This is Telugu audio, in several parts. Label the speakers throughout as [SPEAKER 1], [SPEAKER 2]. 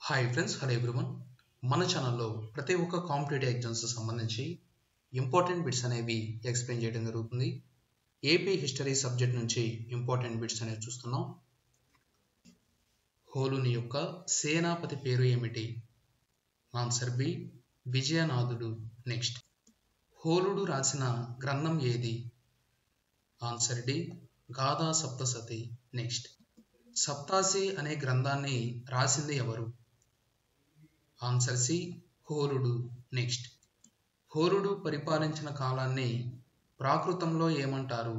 [SPEAKER 1] హాయ్ ఫ్రెండ్స్ హలో ఎవ్రీవన్ మన ఛానల్లో ప్రతి ఒక్క కాంపిటేటివ్ ఎగ్జామ్స్ సంబంధించి ఇంపార్టెంట్ బిట్స్ అనేవి ఎక్స్ప్లెయిన్ చేయడం జరుగుతుంది ఏపీ హిస్టరీ సబ్జెక్ట్ నుంచి ఇంపార్టెంట్ బిట్స్ అనేవి చూస్తున్నాం హోలుని యొక్క సేనాపతి పేరు ఏమిటి ఆన్సర్ బి విజయనాథుడు నెక్స్ట్ హోలుడు రాసిన గ్రంథం ఏది answer D Gatha Saptasati next సప్తాసి అనే గ్రంథాన్ని రాసింది ఎవరు ఆన్సర్ సి హోరుడు నెక్స్ట్ హోరుడు పరిపాలించిన కాలాన్ని ప్రాకృతంలో ఏమంటారు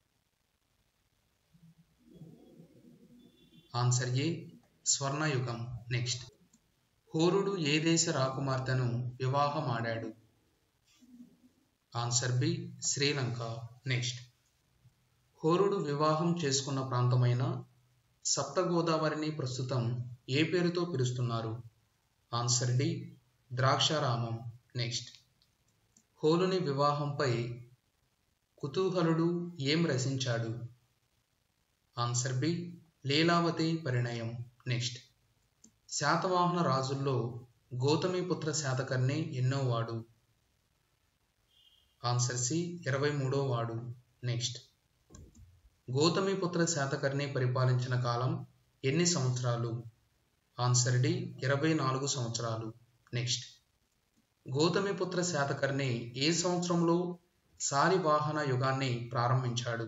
[SPEAKER 1] ఆన్సర్ ఏ స్వర్ణయుగం నెక్స్ట్ హోరుడు ఏ దేశ రాకుమార్తెను వివాహం ఆడాడు ఆన్సర్ బి శ్రీలంక నెక్స్ట్ హోరుడు వివాహం చేసుకున్న ప్రాంతమైన సప్త గోదావరిని ప్రస్తుతం ఏ పేరుతో పిలుస్తున్నారు ఆన్సర్ డి ద్రాక్షారామం నెక్స్ట్ హోలుని వివాహంపై కుతూహలుడు ఏం రచించాడు answer B Leelavati Parinayam next Satavahana రాజుల్లో గౌతమిపుత్ర శాతకర్ణి ఎన్నో వాడు ఆన్సర్ సి ఇరవై మూడో వాడు నెక్స్ట్ గౌతమిపుత్ర శాతకర్ణి పరిపాలించిన కాలం ఎన్ని సంవత్సరాలు ఆన్సర్ డి ఇరవై నాలుగు సంవత్సరాలు నెక్స్ట్ గౌతమిపుత్ర శాతకర్ణి ఏ సంవత్సరంలో సారివాహన యుగాన్ని ప్రారంభించాడు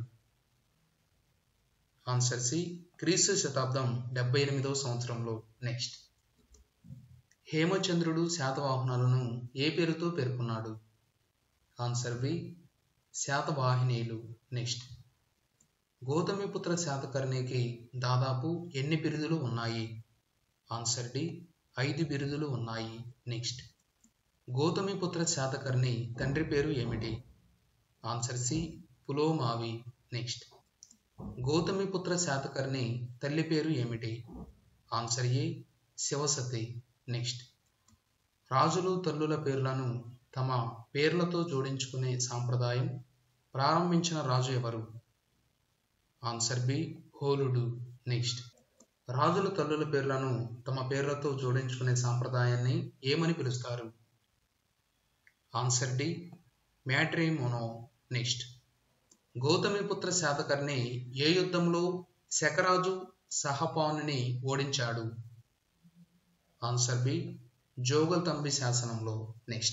[SPEAKER 1] ఆన్సర్ సి క్రీస్తు శతాబ్దం డెబ్బై ఎనిమిదవ సంవత్సరంలో నెక్స్ట్ హేమచంద్రుడు శాతవాహనాలను ఏ పేరుతో పేర్కొన్నాడు ఆన్సర్ బి శాతవాహినీలు నెక్స్ట్ గౌతమిపుత్ర శాతకర్ణికి దాదాపు ఎన్ని బిరుదులు ఉన్నాయి ఆన్సర్ డి ఐదు బిరుదులు ఉన్నాయి నెక్స్ట్ గౌతమిపుత్ర శాతకర్ణి తండ్రి పేరు ఏమిటి answer C Pulomavi next Gautamiputra Satakarni తల్లి పేరు ఏమిటి ఆన్సర్ ఏ శివసతి నెక్స్ట్ రాజులు తల్లుల పేర్లను తమ పేర్లతో జోడించుకునే సాంప్రదాయం ప్రారంభించిన రాజు ఎవరు ఆన్సర్ బి హోలుడు నెక్స్ట్ రాజుల తల్లుల పేర్లను తమ పేర్లతో జోడించుకునే సాంప్రదాయాన్ని ఏమని పిలుస్తారు ఆన్సర్ డి మ్యాట్రిమోనో నెక్స్ట్ గౌతమిపుత్ర శాతకర్ణి ఏ యుద్ధంలో శకరాజు సహపానుని ఓడించాడు ఆన్సర్ బి జోగల్తంబి శాసనంలో నెక్స్ట్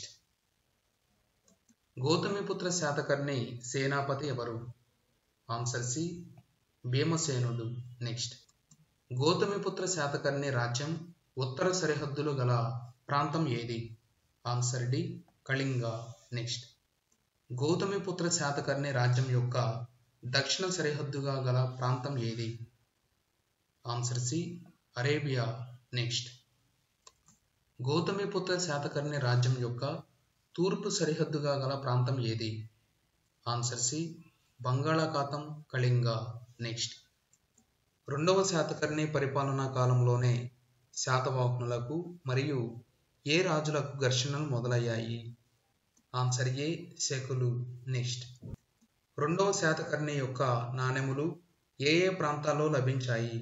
[SPEAKER 1] గౌతమిపుత్ర శాతకర్ణి సేనాపతి ఎవరు ఆన్సర్ సి భీమసేనుడు నెక్స్ట్ గౌతమిపుత్ర శాతకర్ణి రాజ్యం ఉత్తర సరిహద్దులు గల ప్రాంతం ఏది answer D Kalinga next Gautamiputra Satakarni రాజ్యం యొక్క దక్షిణ సరిహద్దుగా గల ప్రాంతం ఏది answer C Arabia next Gautamiputra Satakarni రాజ్యం యొక్క తూర్పు సరిహద్దుగా గల ప్రాంతం ఏది ఆన్సర్ సి బంగాళాఖాతం కళింగ నెక్స్ట్ రెండవ శాతకర్ణి పరిపాలనా కాలంలోనే శాతవాహనులకు మరియు ఏ రాజులకు ఘర్షణలు మొదలయ్యాయి ఆన్సర్ ఏ శకులు నెక్స్ట్ రెండవ శాతకర్ణి యొక్క నాణెములు ఏ ఏ ప్రాంతాల్లో లభించాయి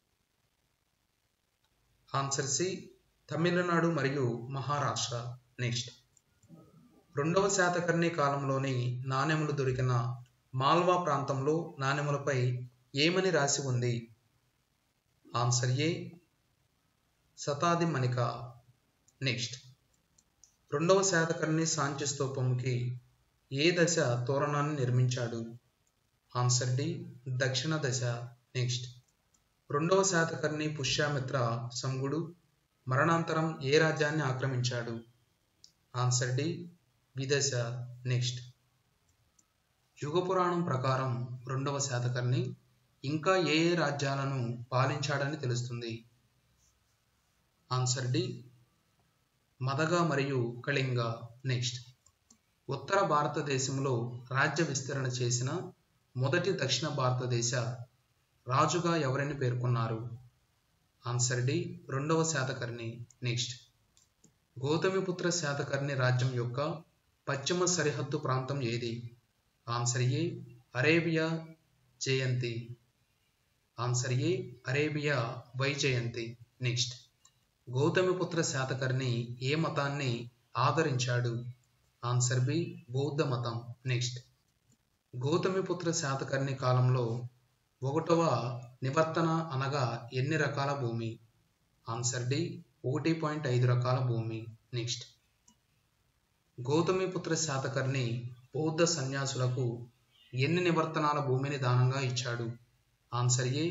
[SPEAKER 1] ఆన్సర్ సి తమిళనాడు మరియు మహారాష్ట్ర నెక్స్ట్ రెండవ శాతకర్ణి కాలంలోని నాణెములు దొరికిన మాల్వా ప్రాంతంలో నాణెములపై ఏమని రాసి ఉంది ఆన్సర్ ఏ శతాది మణిక నెక్స్ట్ రెండవ శాతకర్ణి సాంచి స్తూపంకి ఏ దశ తోరణాన్ని నిర్మించాడు ఆన్సర్ డి దక్షిణ దశ నెక్స్ట్ రెండవ శాతకర్ణి పుష్యామిత్ర సంగుడు మరణాంతరం ఏ రాజ్యాన్ని ఆక్రమించాడు answer D Vidisha next Yugapuranam ప్రకారం రెండవ శాతకర్ణి ఇంకా ఏ ఏ రాజ్యాలను పాలించాడని తెలుస్తుంది ఆన్సర్ డి మదగ మరియు కళింగ నెక్స్ట్ ఉత్తర భారతదేశంలో రాజ్య విస్తరణ చేసిన మొదటి దక్షిణ భారతదేశ రాజుగా ఎవరిని పేర్కొన్నారు ఆన్సర్ డి రెండవ శాతకర్ణి నెక్స్ట్ గౌతమిపుత్ర శాతకర్ణి రాజ్యం యొక్క పశ్చిమ సరిహద్దు ప్రాంతం ఏది answer A Arabia Jayanti answer A Arabia Vaijayanti next Gautamiputra Satakarni ఏ మతాన్ని ఆదరించాడు ఆన్సర్ బి బౌద్ధ మతం నెక్స్ట్ గౌతమిపుత్ర శాతకర్ణి కాలంలో ఒకటవ నివర్తన అనగా ఎన్ని రకాల భూమి ఆన్సర్ డి ఒకటి పాయింట్ ఐదు రకాల భూమి నెక్స్ట్ గౌతమిపుత్ర శాతకర్ణి బౌద్ధ సన్యాసులకు ఎన్ని నివర్తనాల భూమిని దానంగా ఇచ్చాడు ఆన్సర్ ఏ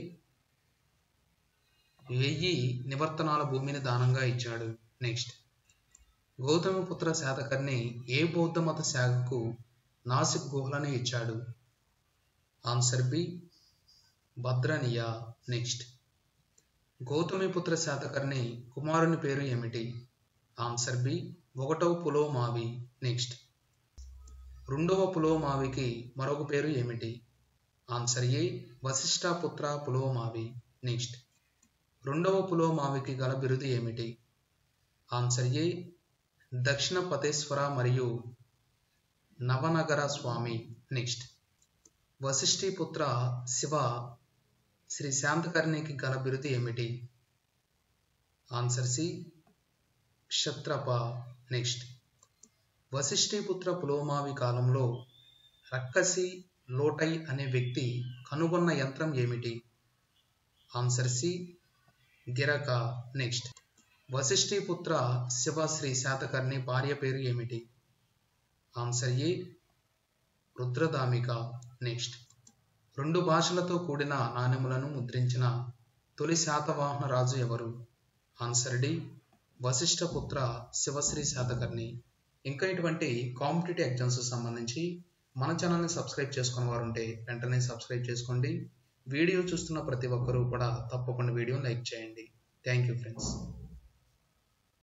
[SPEAKER 1] వెయ్యి నివర్తనాల భూమిని దానంగా ఇచ్చాడు నెక్స్ట్ గౌతమిపుత్ర శాతకర్ణి ఏ బౌద్ధ మత శాఖకు నాసిక్ గుహలను ఇచ్చాడు answer B Bhadraniya next Gautamiputra Satakarni కుమారుని పేరు ఏమిటి ఆన్సర్ బి ఒకటవ పులోమావి నెక్స్ట్ రెండవ పులోమావికి మరొక పేరు ఏమిటి answer A Vasishthiputra Pulomavi next రెండవ పులోమావికి గల బిరుదు ఏమిటి ఆన్సర్ ఏ దక్షిణ పతేశ్వర మరియు నవనగర స్వామి నెక్స్ట్ వశిష్ఠిపుత్ర శివ శ్రీ శాంతకర్ణికి గల బిరుదు ఏమిటి ఆన్సర్ సి క్షత్రప నెక్స్ట్ వశిష్ఠిపుత్ర పులోమావి కాలంలో రక్కసి లోటై అనే వ్యక్తి కనుగొన్న యంత్రం ఏమిటి ఆన్సర్ సి గిరక నెక్స్ట్ వశిష్ఠిపుత్ర శివ శ్రీ శాతకర్ణి భార్య పేరు ఏమిటి ఆన్సర్ ఏ రుద్రదామిక నెక్స్ట్ రెండు భాషలతో కూడిన నాణెములను ముద్రించిన తొలి శాతవాహన రాజు ఎవరు ఆన్సర్ డి వశిష్ఠపుత్ర శివశ్రీ శాతకర్ణి ఇంకా ఇటువంటి కాంపిటేటివ్ ఎగ్జామ్స్ సంబంధించి మన ఛానల్ని సబ్స్క్రైబ్ చేసుకున్న వారు ఉంటే వెంటనే సబ్స్క్రైబ్ చేసుకోండి వీడియో చూస్తున్న ప్రతి ఒక్కరూ కూడా తప్పకుండా వీడియో లైక్ చేయండి థ్యాంక్ యూ ఫ్రెండ్స్